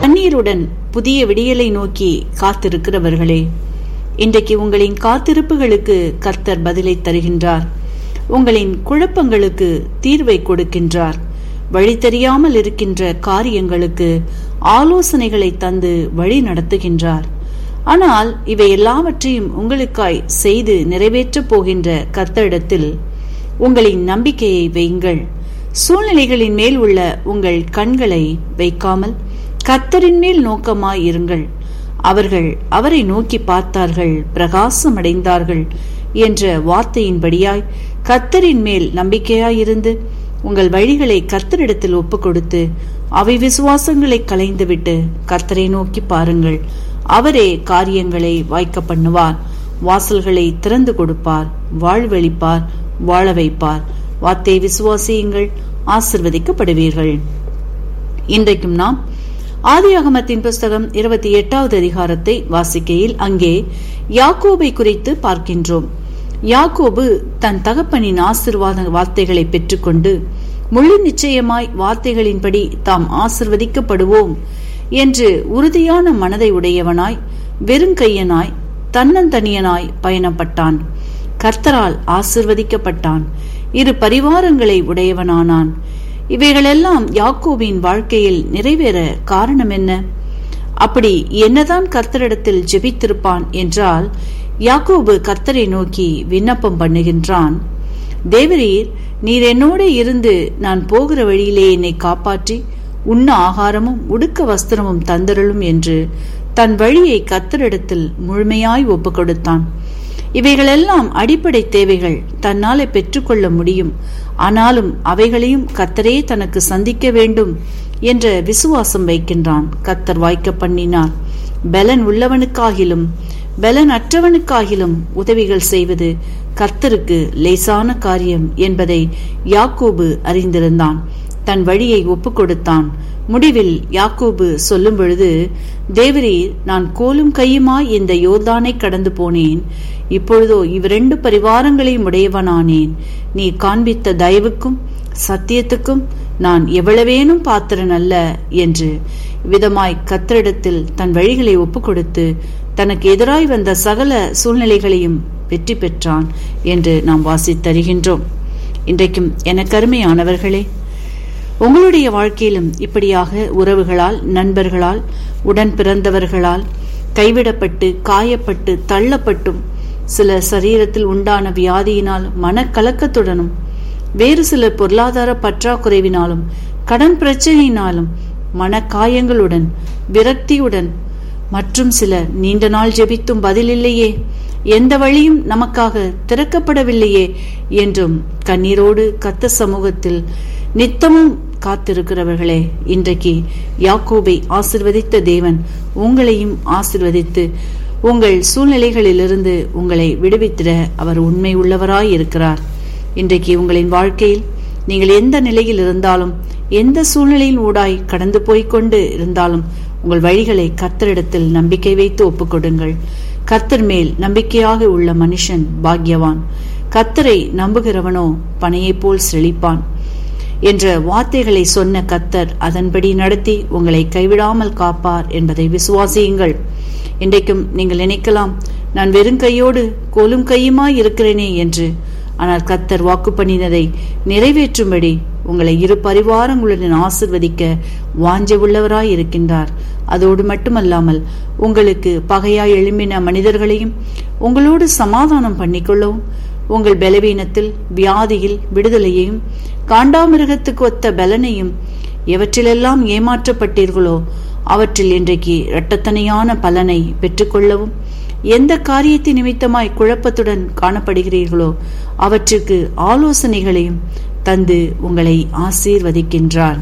கண்ணீருடன் புதிய விடியலை நோக்கி காத்திருக்கிறவர்களே இன்றைக்கு உங்களின் காத்திருப்புகளுக்கு கர்த்தர் பதிலை தருகின்றார் உங்களின் குழப்பங்களுக்கு தீர்வை கொடுக்கின்றார் வழி தெரியாமல் இருக்கின்ற காரியங்களுக்கு ஆலோசனைகளை தந்து வழி நடத்துகின்றார் ஆனால் இவை எல்லாவற்றையும் உங்களுக்காய் செய்து நிறைவேற்றப் போகின்ற கர்த்தரிடத்தில் உங்களின் நம்பிக்கையை வையுங்கள் சூழ்நிலைகளின் மேல் உள்ள உங்கள் கண்களை வைக்காமல் கர்த்தரின் மேல் நோக்கமாய் இருங்கள் அவர்கள் அவரை நோக்கி பார்த்தார்கள் பிரகாசமடைந்தார்கள் என்ற வார்த்தையின்படியாய் கர்த்தரின் மேல் நம்பிக்கையாயிருந்து உங்கள் வழிகளை கர்த்தரிடத்தில் ஒப்புக் கொடுத்து அவை விசுவாசங்களை கலைந்துவிட்டு கர்த்தரை நோக்கி பாருங்கள் அவரே காரியங்களை வாய்க்க பண்ணுவார் வாசல்களை திறந்து கொடுப்பார் வாழ்வழிப்பார் வாழ வைப்பார் வார்த்தை விசுவாசியுங்கள் ஆசிர்வதிக்கப்படுவீர்கள் இன்றைக்கும் நாம் ஆதியாகமத்தின் புஸ்தகம் இருபத்தி எட்டாவது அதிகாரத்தை வாசிக்கையில் அங்கே யாக்கோபை குறித்து பார்க்கின்றோம் யாக்கோபு தன் தகப்பனின் ஆசிர்வாத வார்த்தைகளை பெற்றுக்கொண்டு முழு நிச்சயமாய் வார்த்தைகளின்படி தாம் ஆசிர்வதிக்கப்படுவோம் என்று உறுதியான மனதை உடையவனாய் வெறுங்கையனாய் தன்னந்தனியனாய் பயணப்பட்டான் கர்த்தரால் ஆசிர்வதிக்கப்பட்டான் இரு பரிவாரங்களை உடையவனானான் இவைகளெல்லாம் யாக்கோபின் வாழ்க்கையில் நிறைவேற காரணம் என்ன அப்படி என்னதான் கர்த்தரிடத்தில் ஜெபித்திருப்பான் என்றால் யாக்கோபு கர்த்தரை நோக்கி விண்ணப்பம் பண்ணுகின்றான் தேவரீர் நீர் என்னோட இருந்து நான் போகிற வழியிலே என்னை காப்பாற்றி உண்ண ஆகாரமும் உடுக்க வஸ்திரமும் தந்தருளும் என்று தன் வழியை கர்த்தரிடத்தில் முழுமையாய் ஒப்புக் கொடுத்தான் இவைகளெல்லாம் அடிப்படை தேவைகள் தன்னாலே பெற்றுக்கொள்ள முடியும் ஆனாலும் அவைகளையும் கத்தரே தனக்கு சந்திக்க வேண்டும் என்ற விசுவாசம் வைக்கின்றான் கத்தர் வாய்க்க பண்ணினார் பலன் உள்ளவனுக்காகிலும் பலன் அற்றவனுக்காகிலும் உதவிகள் செய்வது கர்த்தருக்கு லேசான காரியம் என்பதை யாக்கோபு அறிந்திருந்தான் தன் வழியை ஒப்புக் கொடுத்தான் முடிவில் யாக்கோபு சொல்லும் பொழுது தேவரீர் நான் கோலும் கையுமாய் இந்த யோர்தானை கடந்து போனேன் இப்பொழுதோ இவ்விரண்டு பரிவாரங்களையும் உடையவனானேன் நீ காண்பித்த தயவுக்கும் சத்தியத்துக்கும் நான் எவ்வளவேனும் பாத்திரன் அல்ல என்று விதமாய் கத்தரிடத்தில் தன் வழிகளை ஒப்புக் கொடுத்து தனக்கு எதிராய் வந்த சகல சூழ்நிலைகளையும் வெற்றி பெற்றான் என்று நாம் வாசித்தருகின்றோம் இன்றைக்கும் எனக்கு அருமையானவர்களே உங்களுடைய வாழ்க்கையிலும் இப்படியாக உறவுகளால் நண்பர்களால் உடன் பிறந்தவர்களால் கைவிடப்பட்டு காயப்பட்டு தள்ளப்பட்டும் சில சரீரத்தில் உண்டான வியாதியினால் மனக்கலக்கத்துடனும் வேறு சில பொருளாதார பற்றாக்குறைவினாலும் கடன் பிரச்சனையினாலும் மனக்காயங்களுடன் விரக்தியுடன் மற்றும் சில நீண்ட நாள் ஜெபித்தும் பதிலில்லையே எந்த வழியும் நமக்காக திறக்கப்படவில்லையே என்றும் கண்ணீரோடு கத்த சமூகத்தில் நித்தமும் காத்திருக்கிறவர்களே இன்றைக்கு யாக்கோபை ஆசிர்வதித்த தேவன் உங்களையும் ஆசிர்வதித்து உங்கள் சூழ்நிலைகளிலிருந்து உங்களை விடுவித்திட அவர் உண்மை உள்ளவராய் இருக்கிறார் இன்றைக்கு உங்களின் வாழ்க்கையில் நீங்கள் எந்த நிலையில் இருந்தாலும் எந்த சூழ்நிலையின் ஊடாய் கடந்து போய்கொண்டு இருந்தாலும் உங்கள் வழிகளை கர்த்தரிடத்தில் நம்பிக்கை வைத்து ஒப்புக்கொடுங்கள் கர்த்தர் மேல் நம்பிக்கையாக உள்ள மனுஷன் பாக்யவான் கர்த்தரை நம்புகிறவனோ பனையைப் போல் செழிப்பான் என்ற வார்த்தைகளை சொன்ன கத்தர் அதன்படி நடத்தி உங்களை கைவிடாமல் காப்பார் என்பதை விசுவாசியுங்கள் இன்றைக்கும் நீங்கள் நினைக்கலாம் நான் வெறும் கையோடு கோலும் கையுமாய் இருக்கிறேனே என்று ஆனால் கத்தர் வாக்கு பண்ணினதை நிறைவேற்றும்படி உங்களை இரு பரிவாரங்களுடன் ஆசிர்வதிக்க வாஞ்ச உள்ளவராய் இருக்கின்றார் அதோடு மட்டுமல்லாமல் உங்களுக்கு பகையாய் எழும்பின மனிதர்களையும் உங்களோடு சமாதானம் பண்ணிக்கொள்ளவும் உங்கள் பலவீனத்தில் வியாதியில் விடுதலையையும் காண்டாமிருகத்துக்கு ஒத்த பலனையும் எவற்றிலெல்லாம் ஏமாற்றப்பட்டீர்களோ அவற்றில் இன்றைக்கு இரட்டத்தனையான பலனை பெற்றுக்கொள்ளவும் எந்த காரியத்தை நிமித்தமாய் குழப்பத்துடன் காணப்படுகிறீர்களோ அவற்றிற்கு ஆலோசனைகளையும் தந்து உங்களை ஆசீர்வதிக்கின்றார்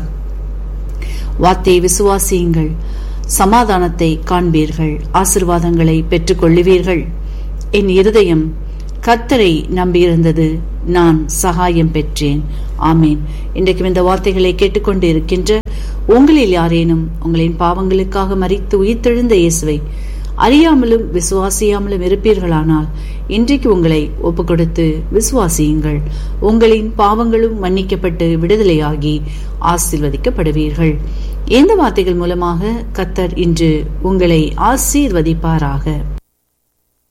வார்த்தை விசுவாசியுங்கள் சமாதானத்தை காண்பீர்கள் ஆசிர்வாதங்களை பெற்றுக்கொள்ளுவீர்கள் என் இருதயம் கத்தரை நம்பியிருந்தது நான் சகாயம் பெற்றேன் ஆமேன் இன்றைக்கும் இந்த வார்த்தைகளை கேட்டுக்கொண்டு இருக்கின்ற உங்களில் யாரேனும் உங்களின் பாவங்களுக்காக மறித்து உயிர்த்தெழுந்த இயேசுவை அறியாமலும் விசுவாசியாமலும் இருப்பீர்களானால் இன்றைக்கு உங்களை ஒப்பு கொடுத்து விசுவாசியுங்கள் உங்களின் பாவங்களும் மன்னிக்கப்பட்டு விடுதலையாகி ஆசிர்வதிக்கப்படுவீர்கள் எந்த வார்த்தைகள் மூலமாக கத்தர் இன்று உங்களை ஆசீர்வதிப்பாராக